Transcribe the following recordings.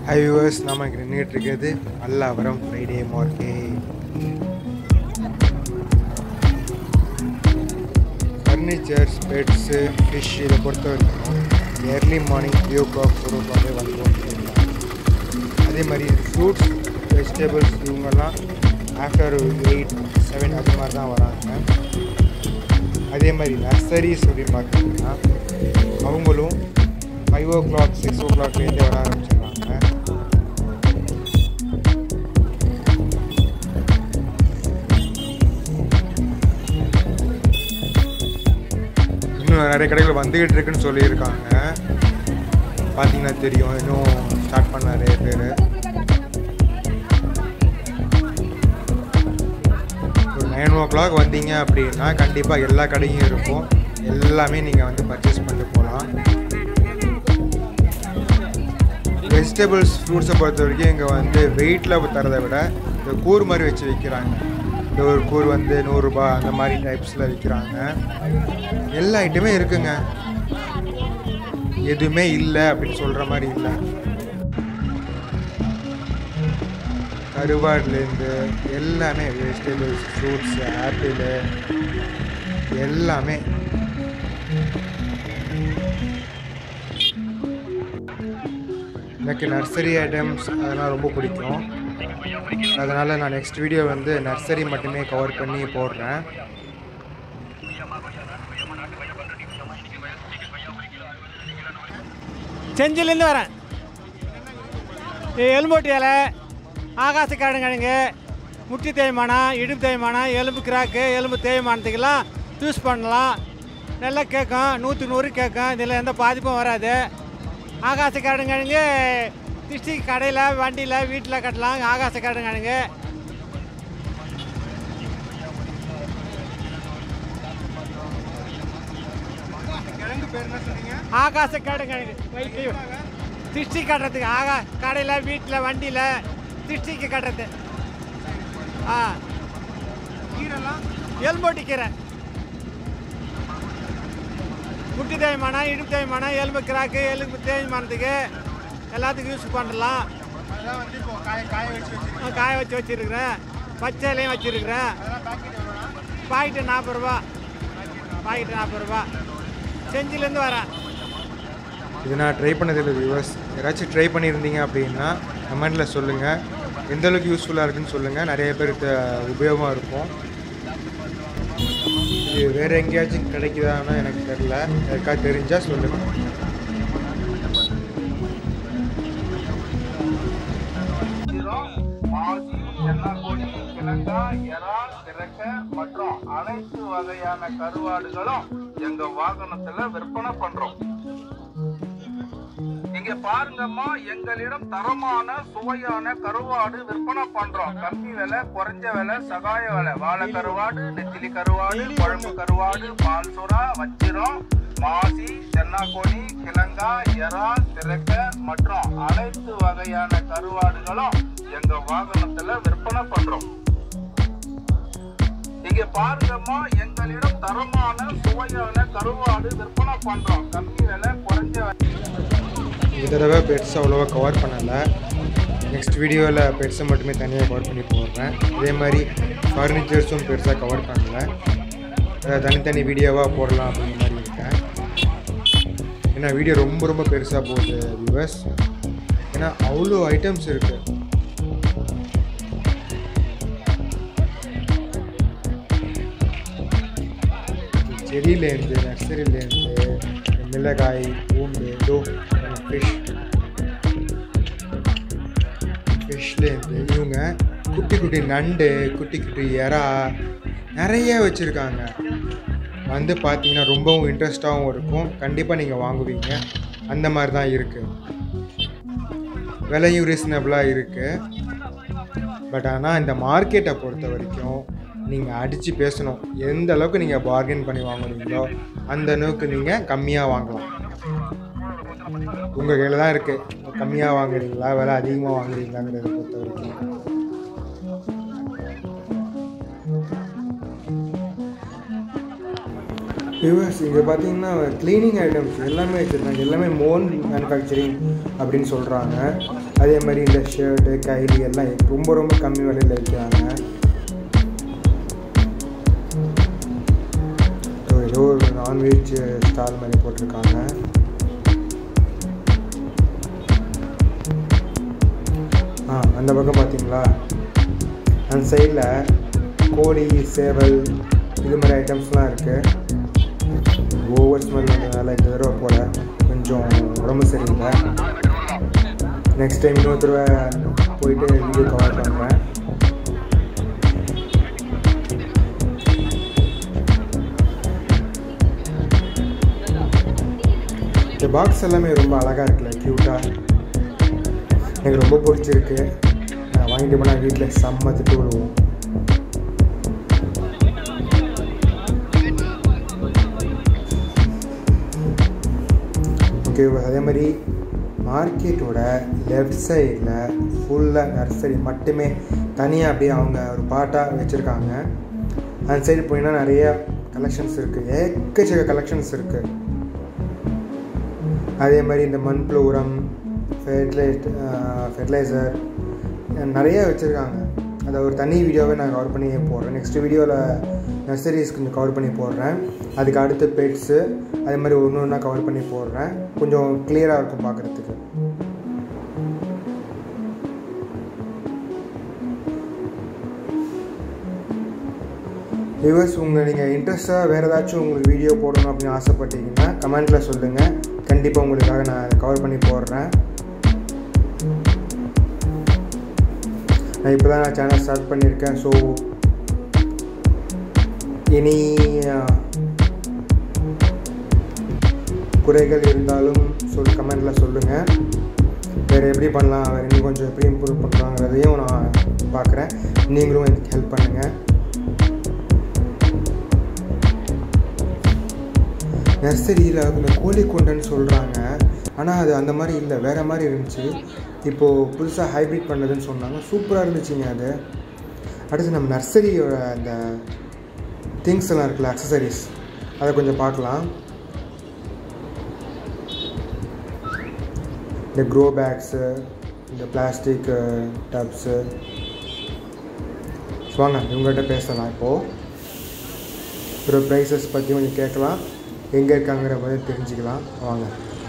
high viewers நாம இங்கே நின்றுட்டு இருக்கிறது Pallavaram Friday market furnitures beds fish இதை பொறுத்த வரைக்கும் early morning three o'clock four ஓ கிளாக்கே வந்து அதே மாதிரி ஃப்ரூட்ஸ் வெஜிடபிள்ஸ் இவங்கெல்லாம் ஆஃப்டர் எயிட் செவன் அது மாதிரி தான் வராங்க அதே மாதிரி நர்சரிஸ் அப்படின்னு பார்த்தீங்கன்னா அவங்களும் ஃபைவ் ஓ கிளாக் சிக்ஸ் ஓ கிளாக்லேருந்தே வர ஆரம்பிச்சிடுறாங்க இன்னும் நிறைய கடைகள் வந்துக்கிட்டு இருக்குன்னு சொல்லியிருக்காங்க பார்த்தீங்கன்னா தெரியும் இன்னும் ஸ்டார்ட் பண்ண நிறைய பேர் ஒரு நைன் ஓ கிளாக் வந்தீங்க அப்படின்னா கண்டிப்பாக எல்லா கடையும் இருக்கும் எல்லாமே நீங்கள் வந்து பர்ச்சேஸ் பண்ணிட்டு போகலாம் வெஜிடபிள்ஸ் ஃப்ரூட்ஸை பொறுத்த வரைக்கும் இங்கே வந்து வெயிட்டில் தரதை விட இந்த கூர் மாதிரி வச்சு விற்கிறாங்க இந்த ஒரு கூர் வந்து நூறுரூபா அந்த மாதிரி டைப்ஸில் விற்கிறாங்க எல்லா ஐட்டமே இருக்குங்க எதுவுமே இல்லை அப்படின்னு சொல்கிற மாதிரி இல்லை கருவாடுலேருந்து எல்லாமே வெஜிடபிள்ஸ் ஃப்ரூட்ஸ் ஆப்பிள் எல்லாமே எனக்கு நர்சரி ஐட்டம்ஸ் அதெல்லாம் ரொம்ப பிடிக்கும் அதனால் நான் நெக்ஸ்ட் வீடியோ வந்து நர்சரி மட்டுமே கவர் பண்ணி போடுறேன் செஞ்சிலேருந்து வரேன் எலும்போட்டி இலை ஆகாச கிழங்கு முட்டி தேய்மானம் இடுப்பு தேய்மானம் எலும்பு கிராக்கு எலும்பு தேய்மானத்துக்கெல்லாம் யூஸ் பண்ணலாம் நல்லா கேட்கும் நூற்றி நூறு கேட்கும் இதில் எந்த பாதிப்பும் வராது ஆகாச கிழங்கு திருச்சி கடையில் வண்டியில் வீட்டில் கட்டலாம் ஆகாச கிழங்கு ஆகாச கிழங்கு வைத்து திருஷ்டி கட்டுறதுக்கு ஆகா கடையில் வீட்டில் வண்டியில் திருஷ்டிக்கு கட்டுறது ஆ கீரைலாம் எலும்போட்டி கீரை முட்டி தேய்மானம் இடுப்பு தேய்மானம் எலும்பு கிராக்கு எலும்பு தேய்மானத்துக்கு எல்லாத்துக்கும் யூஸ் பண்ணலாம் ஆ, காய வச்சு வச்சுருக்குறேன் பச்சையிலையும் வச்சுருக்குறேன் பாக்கெட்டு நாற்பது ரூபா பாக்கெட்டு நாற்பது ரூபா செஞ்சிலேருந்து வரேன் இது நான் ட்ரை பண்ணதில்லை வியூவர்ஸ் யாராச்சும் ட்ரை பண்ணியிருந்தீங்க அப்படின்னா கமெண்டில் சொல்லுங்கள் எந்த அளவுக்கு யூஸ்ஃபுல்லாக இருக்குன்னு சொல்லுங்கள் நிறைய பேருக்கு உபயோகமாக இருக்கும் இது வேறு எங்கேயாச்சும் கிடைக்குதான்னு எனக்கு தெரில யாருக்காவது தெரிஞ்சால் சொல்லுங்கள் மாசி சென்னாங்கோடி கிழங்கா எறா திரக்க மற்றும் அனைத்து வகையான கருவாடுகளும் எங்க வாகனத்துல விற்பனை பண்றோம் இங்க பாருங்கம்மா எங்களிடம் தரமான சுவையான கருவாடு விற்பனை பண்றோம் கம்மி விலை குறைஞ்ச விலை சகாய விலை வாழை கருவாடு நெத்திலி கருவாடு குழம்பு கருவாடு பால் சுறா வச்சிரம் மாசி சென்னாக்கோணி கிழங்கா எறா திரக்க மற்றும் அனைத்து வகையான கருவாடுகளும் எங்க வாகனத்துல விற்பனை பண்றோம் இங்க பாருங்கம்மா எங்களிடம் தரமான சுவையான கருவாடு விற்பனை பண்றோம் கம்மி விலை குறைஞ்ச விலை இந்த தடவை பெட்ஸ் அவ்வளோவா கவர் பண்ணலை நெக்ஸ்ட் வீடியோவில் பெட்ஸை மட்டுமே தனியாக கவர் பண்ணி போடுறேன் இதே மாதிரி ஃபர்னிச்சர்ஸும் பெருசாக கவர் பண்ணல அதை தனித்தனி வீடியோவாக போடலாம் அப்படிங்கிற மாதிரி இருக்கேன் ஏன்னா வீடியோ ரொம்ப ரொம்ப பெருசாக போகுது வியூவர்ஸ் ஏன்னா அவ்வளோ ஐட்டம்ஸ் இருக்குது செடியிலேருந்து நர்சரியிலேருந்து மிளகாய் பூண்டு இதோ ஃபிஷ் ஃபிஷ்லேருந்து இவங்க குட்டி குட்டி நண்டு குட்டி குட்டி எறா நிறைய வச்சுருக்காங்க வந்து பார்த்தீங்கன்னா ரொம்பவும் இன்ட்ரெஸ்டாகவும் இருக்கும் கண்டிப்பாக நீங்கள் வாங்குவீங்க அந்த மாதிரி தான் இருக்குது விலையும் ரீசனபிளாக இருக்குது பட் ஆனால் இந்த மார்க்கெட்டை பொறுத்த வரைக்கும் நீங்கள் அடித்து பேசணும் எந்த அளவுக்கு நீங்கள் பார்கெயின் பண்ணி வாங்குறீங்களோ அந்த அளவுக்கு நீங்கள் கம்மியாக வாங்கலாம் உங்கள் கையில் தான் இருக்குது கம்மியாக வாங்குறீங்களா விலை அதிகமாக வாங்குறீங்களாங்கிறத பொறுத்த வரைக்கும் வியூவர்ஸ் இங்கே பார்த்தீங்கன்னா க்ளீனிங் ஐட்டம்ஸ் எல்லாமே வச்சுருக்காங்க எல்லாமே மோன் மேனுஃபேக்சரிங் அப்படின்னு சொல்கிறாங்க அதே மாதிரி இந்த ஷர்ட்டு கைலி எல்லாம் ரொம்ப ரொம்ப கம்மி விலையில் வைக்கிறாங்க ஸோ ஏதோ ஒரு நான்வெஜ் ஸ்டால் மாதிரி போட்டிருக்காங்க ஆ அந்த பக்கம் பார்த்தீங்களா அந்த சைடில் கோழி சேவல் இது மாதிரி ஐட்டம்ஸ்லாம் இருக்குது ஓவர் ஸ்மெல் வந்ததுனால இந்த தடவை போல கொஞ்சம் உடம்பு சரியில்லை நெக்ஸ்ட் டைம் இன்னொரு தடவை போயிட்டு வீடியோ கவர் பண்ணுறேன் இந்த பாக்ஸ் எல்லாமே ரொம்ப அழகாக இருக்குல்ல க்யூட்டாக எனக்கு ரொம்ப பிடிச்சிருக்கு நான் வாங்கிட்டு போனால் வீட்டில் செம்ம திட்டு விடுவோம் ஓகே அதே மாதிரி மார்க்கெட்டோட லெஃப்ட் சைடில் ஃபுல்லாக நர்சரி மட்டுமே தனியாக அப்படியே அவங்க ஒரு பாட்டாக வச்சுருக்காங்க அந்த சைடு போனீங்கன்னா நிறைய கலெக்ஷன்ஸ் இருக்குது ஏக்கச்சக்க கலெக்ஷன்ஸ் இருக்குது அதே மாதிரி இந்த மண்புழு உரம் ஃபெர்டிலைட் ஃபெர்டிலைசர் நிறைய வச்சுருக்காங்க அதை ஒரு தனி வீடியோவை நான் கவர் பண்ணி போடுறேன் நெக்ஸ்ட் வீடியோவில் நர்சரிஸ் கொஞ்சம் கவர் பண்ணி போடுறேன் அதுக்கு அடுத்து பெட்ஸு அதே மாதிரி ஒன்று ஒன்றா கவர் பண்ணி போடுறேன் கொஞ்சம் கிளியராக இருக்கும் பார்க்குறதுக்கு வியூவர்ஸ் உங்கள் நீங்கள் இன்ட்ரெஸ்ட்டாக வேறு ஏதாச்சும் உங்களுக்கு வீடியோ போடணும் அப்படின்னு ஆசைப்பட்டீங்கன்னா கமெண்ட்டில் சொல்லுங்கள் கண்டிப்பாக உங்களுக்காக நான் கவர் பண்ணி போடுறேன் நான் இப்போ தான் நான் சேனல் ஸ்டார்ட் பண்ணியிருக்கேன் ஸோ இனி அஹ், குறைகள் இருந்தாலும் சொல் கமெண்ட்டில் சொல்லுங்கள் வேறு எப்படி பண்ணலாம் வேறு இன்னும் கொஞ்சம் எப்படி இம்ப்ரூவ் பண்ணலாங்கிறதையும் நான் பார்க்குறேன் நீங்களும் எனக்கு ஹெல்ப் பண்ணுங்கள் நர்சரியில் இந்த கோழி கொண்டைன்னு சொல்கிறாங்க ஆனால் அது அந்த மாதிரி இல்லை வேறு மாதிரி இருந்துச்சு இப்போது புதுசாக ஹைப்ரிட் பண்ணதுன்னு சொன்னாங்க சூப்பராக இருந்துச்சுங்க அது அடுத்து நம்ம நர்சரியோட அந்த திங்ஸ் எல்லாம் இருக்குல்ல அக்சசரிஸ் அதை கொஞ்சம் பார்க்கலாம் இந்த க்ரோ பேக்ஸு இந்த பிளாஸ்டிக் டப்ஸு வாங்க இவங்கள்ட்ட பேசலாம் இப்போது ஒரு ப்ரைஸஸ் பற்றி கொஞ்சம் கேட்கலாம் எங்கே இருக்காங்கிற பற்றி தெரிஞ்சுக்கலாம் வாங்க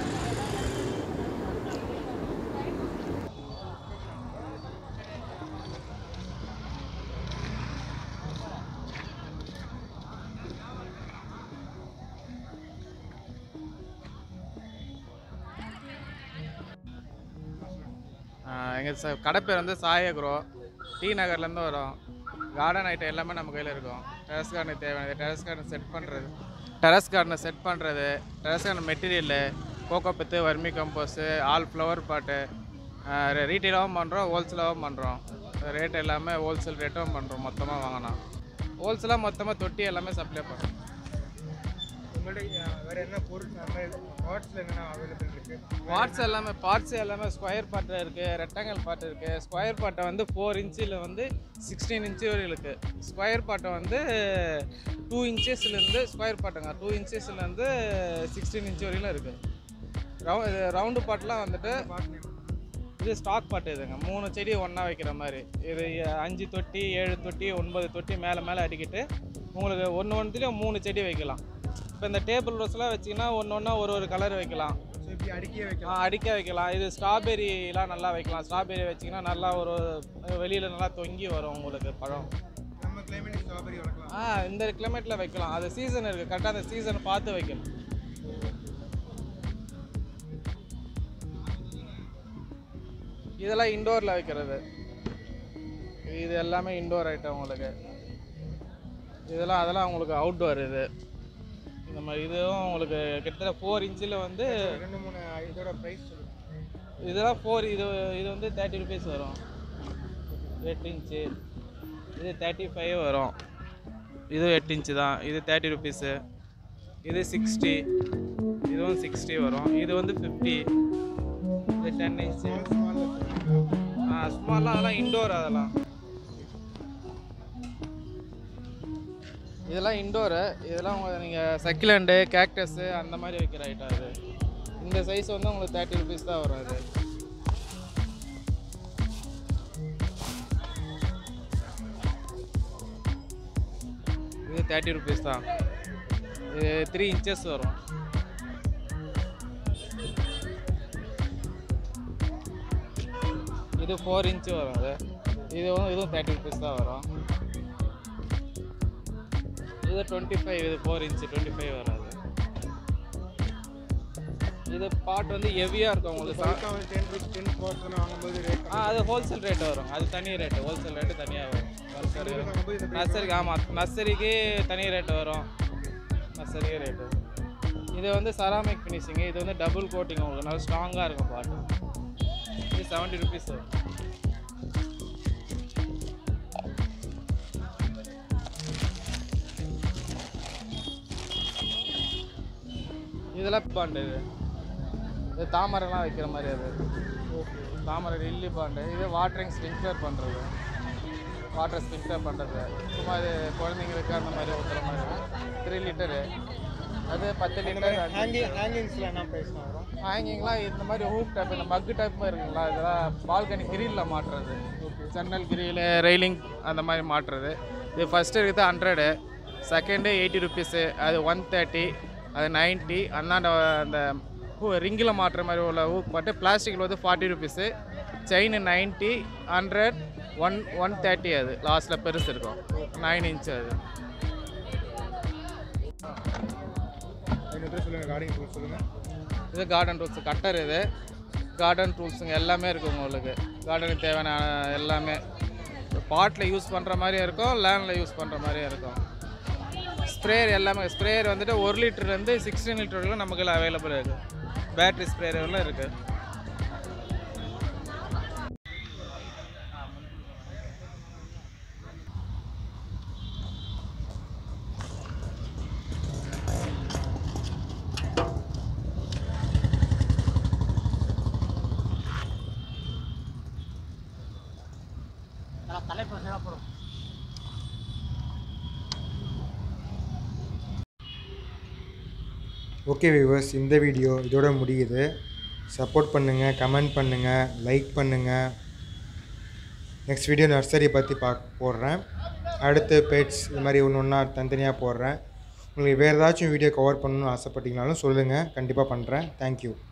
எங்கள் ச கடை பேர் வந்து சாயக்ரோ டி நகர்லேருந்து வரோம் கார்டன் ஐட்டம் எல்லாமே நம்ம கையில் இருக்கும் டெரஸ் கார்டனுக்கு தேவையானது டெரஸ் கார்டன் செட் பண்ணுறது டெரஸ் கார்டனை செட் பண்ணுறது terrace garden material coco peat vermicompost all flower pot ரீட்டெயிலாகவும் பண்ணுறோம் ஹோல்சேலாகவும் பண்ணுறோம் ரேட் எல்லாமே ஹோல்சேல் ரேட்டும் பண்ணுறோம் மொத்தமாக வாங்கினா ஹோல்சேலாக மொத்தமாக தொட்டி எல்லாமே சப்ளை பண்ணுறோம் உங்கள்கிட்ட வேறு என்ன பொருள் நம்ம வாட்ஸில் என்னென்ன அவைலபிள் இருக்குது பார்ட்ஸ் எல்லாமே பார்ட்ஸ் எல்லாமே ஸ்கொயர் பாட்டில் இருக்குது ரெக்டாங்கல் பாட்டு இருக்குது ஸ்கொயர் பாட்டை வந்து ஃபோர் இன்ச்சில் வந்து சிக்ஸ்டீன் இன்ச்சு வரையும் இருக்குது ஸ்கொயர் பாட்டை வந்து டூ இன்ச்சஸ்லேருந்து ஸ்கொயர் பாட்டுங்க டூ இன்ச்சஸ்லேருந்து சிக்ஸ்டீன் இன்ச் வரையிலும் இருக்குது ரவு இது ரவுண்டு பாட்டெலாம் வந்துட்டு இது ஸ்டாக் பாட்டு இதுங்க மூணு செடி ஒன்றா வைக்கிற மாதிரி இது அஞ்சு தொட்டி ஏழு தொட்டி ஒன்பது தொட்டி மேலே மேலே அடிக்கிட்டு உங்களுக்கு ஒன்று ஒன்றுலேயும் மூணு செடி வைக்கலாம் இப்போ இந்த டேபிள் ரோஸ்லாம் வச்சிங்கன்னா ஒன்று ஒன்றா ஒரு ஒரு கலர் வைக்கலாம் ஸோ இப்படி அடுக்கியே வைக்கலாம் ஆ, அடிக்க வைக்கலாம் இது ஸ்ட்ராபெரிலாம் நல்லா வைக்கலாம் ஸ்ட்ராபெரி வச்சிங்கன்னா நல்லா ஒரு வெளியில் நல்லா தொங்கி வரும் உங்களுக்கு பழம் நம்ம கிளைமேட் ஸ்ட்ராபெரி வளர்க்கலாம் ஆ இந்த கிளைமேட்டில் வைக்கலாம் அது சீசன் இருக்குது கரெக்டாக அந்த சீசன் பார்த்து வைக்கணும் இதெல்லாம் இண்டோரில் வைக்கிறது இது எல்லாமே இண்டோர் ஐட்டம் உங்களுக்கு இதெல்லாம் அதெல்லாம் உங்களுக்கு அவுட்டோர் இது இந்த மாதிரி இதுவும் உங்களுக்கு கிட்டத்தட்ட ஃபோர் இன்ச்சில் வந்து ரெண்டு மூணு இதோட ப்ரைஸ் சொல்லுங்கள் இதெல்லாம் ஃபோர் இது இது வந்து தேர்ட்டி ருபீஸ் வரும் எட்டு இன்ச்சு இது தேர்ட்டி ஃபைவ் வரும் இது எட்டு இன்ச்சு தான் இது தேர்ட்டி ருபீஸு இது சிக்ஸ்டி இதுவும் சிக்ஸ்டி வரும் இது வந்து ஃபிஃப்டி இது டென் இன்ச்சு ஆ ஸ்மால்லாம் அதெல்லாம் இண்டோர் அதெல்லாம் இதெல்லாம் இண்டோரு இதெல்லாம் உங்கள் நீங்கள் சக்கிலண்டு கேக்டஸு அந்த மாதிரி வைக்கிற ஐட்டம் இது இந்த சைஸ் வந்து உங்களுக்கு தேர்ட்டி ருபீஸ் தான் வரும் அது இது தேர்ட்டி ருபீஸ் தான் இது த்ரீ இன்ச்சஸ் வரும் இது ஃபோர் இன்ச்சு வரும் அது இது வந்து இதுவும் தேர்ட்டி ருபீஸ் தான் வரும் இது டுவெண்ட்டி ஃபைவ் இது ஃபோர் இன்ச்சு டுவெண்ட்டி ஃபைவ் வராது இது பாட் வந்து ஹெவியாக இருக்கும் உங்களுக்கு சா- டென் டென் பர்சன்ட் வாங்கும்போது ரேட் ஆ அது ஹோல்சேல் ரேட் வரும் அது தனி ரேட்டு ஹோல்சேல் ரேட்டு தனியாக வரும் நர்சரி நர்சரிக்கு ஆமாம் நர்சரிக்கு தனி ரேட் வரும் நர்சரிக்கு ரேட்டு இது வந்து செராமிக் ஃபினிஷிங்கு இது வந்து டபுள் கோட்டிங் உங்களுக்கு நல்லா ஸ்ட்ராங்காக இருக்கும் பாட்டு இது செவன்ட்டி ருபீஸ் வரும் இதெல்லாம் பாண்டு இது இது தாமரைலாம் வைக்கிற மாதிரி அது தாமரை லில்லி பாண்டு இது வாட்டரிங் ஸ்ப்ரிங்க்லர் பண்ணுறது வாட்டர் ஸ்ப்ரிங்க்லர் பண்ணுறது சும்மா இது குழந்தைங்களுக்கு அந்த மாதிரி ஊற்றுற மாதிரி த்ரீ லிட்டரு அது பத்து லிட்டர் ஹேங்கிங் ஹேங்கிங்ஸில் என்ன ப்ரைஸ் வரும் ஹேங்கிங்லாம் இந்த மாதிரி ஹூக் டைப் இந்த மக்கு டைப் இருக்குங்களா இதெல்லாம் பால்கனி கிரில்லில் மாட்டுறது ஜன்னல் கிரில் ரெயிலிங் அந்த மாதிரி மாட்டுறது இது ஃபஸ்ட்டு இருக்குது ஹண்ட்ரடு செகண்டு எயிட்டி ருபீஸு அது ஒன் தேர்ட்டி அது நைன்ட்டி அந்தாண்ட அந்த ஹூ ரிங்கில் மாட்டுற மாதிரி உள்ள ஹூக் பாட்டு பிளாஸ்டிக்கில் வந்து forty rupees chain ninety hundred one one thirty அது லாஸ்ட்டில் பெருசு இருக்கும் நைன் இன்ச் அது ஐநூறு பேர் சொல்லுங்கள் கார்டிங் டூல் சொல்லுங்கள் இது கார்டன் டூல்ஸ் கட்டர் இது கார்டன் டூல்ஸுங்க எல்லாமே இருக்கும் உங்களுக்கு கார்டனுக்கு தேவையான எல்லாமே பாட்டில் யூஸ் பண்ணுற மாதிரியும் இருக்கும் லேண்டில் யூஸ் பண்ணுற மாதிரியும் இருக்கும் ஸ்ப்ரேயர் எல்லாமே ஸ்ப்ரேயர் வந்துட்டு ஒரு லிட்டர்லேருந்து சிக்ஸ்டீன் லிட்டர் வரைக்கும் நமக்கு அவைலபிள் இருக்குது பேட்ரி ஸ்ப்ரேயர் எல்லாம் இருக்குது ஓகே வியூவர்ஸ் இந்த வீடியோ இதோட முடியுது சப்போர்ட் பண்ணுங்கள் கமெண்ட் பண்ணுங்கள் லைக் பண்ணுங்கள் நெக்ஸ்ட் வீடியோ நர்சரி பற்றி பார்க்க போடுறேன் அடுத்து பெட்ஸ் இது மாதிரி ஒன்று ஒன்றா தனித்தனியாக போடுறேன் உங்களுக்கு வேறு ஏதாச்சும் வீடியோ கவர் பண்ணணும்னு ஆசைப்பட்டீங்கனாலும் சொல்லுங்கள் கண்டிப்பாக பண்ணுறேன் தேங்க்யூ